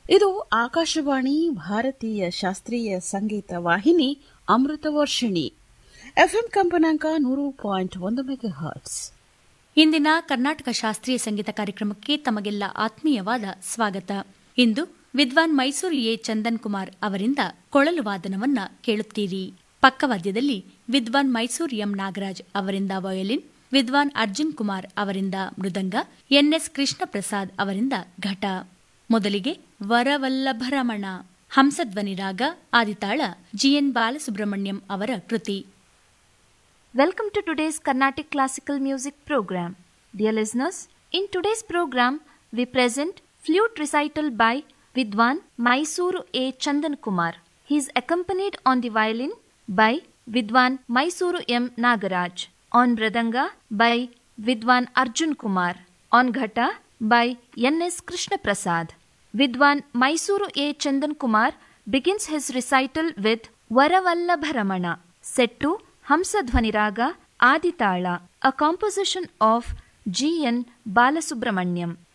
ಇದು ಆಕಾಶವಾಣಿ ಭಾರತೀಯ ಶಾಸ್ತ್ರೀಯ ಸಂಗೀತ ವಾಹಿನಿ ಅಮೃತ ವರ್ಷಿಣಿ ಎಫ್ಎಂ ಕಂಪನಾಂಕ ನೂರು ಪಾಯಿಂಟ್ ಒಂದು ಮೆಗಾ ಹರ್ಟ್ಸ್ ಇಂದಿನ ಕರ್ನಾಟಕ ಶಾಸ್ತ್ರೀಯ ಸಂಗೀತ ಕಾರ್ಯಕ್ರಮಕ್ಕೆ ತಮಗೆಲ್ಲ ಆತ್ಮೀಯವಾದ ಸ್ವಾಗತ ಇಂದು ವಿದ್ವಾನ್ ಮೈಸೂರು ಎ ಚಂದನ್ ಕುಮಾರ್ ಅವರಿಂದ ಕೊಳಲು ವಾದನವನ್ನ ಕೇಳುತ್ತೀರಿ ಪಕ್ಕವಾದ್ಯದಲ್ಲಿ ವಿದ್ವಾನ್ ಮೈಸೂರು ಎಂ ನಾಗರಾಜ್ ಅವರಿಂದ ವಯೋಲಿನ್ ವಿದ್ವಾನ್ ಅರ್ಜುನ್ ಕುಮಾರ್ ಅವರಿಂದ ಮೃದಂಗ ಎನ್ಎಸ್ ಕೃಷ್ಣ ಪ್ರಸಾದ್ ಅವರಿಂದ ಘಟ ಮೊದಲಿಗೆ ವರವಲ್ಲಭರಮಣ ಹಂಸಧ್ವನಿ ರಾಗ ಆದಿತಾಳ ಜಿಎನ್ ಬಾಲಸುಬ್ರಹ್ಮಣ್ಯಂ ಅವರ ಕೃತಿ Welcome to today's Carnatic Classical Music program. Dear listeners, in today's program, we present flute recital by Vidwan Mysuru A. Chandan Kumar. He is accompanied on the violin by Vidwan Mysuru M. Nagaraj, on Bradanga by Vidwan Arjun Kumar, on Ghata by N.S. Krishna Prasad. Vidwan Mysuru A. Chandan Kumar begins his recital with Varavallabharamana, set to Hamsadhvani Raga Aditala, a composition of G. N. Balasubramanyam.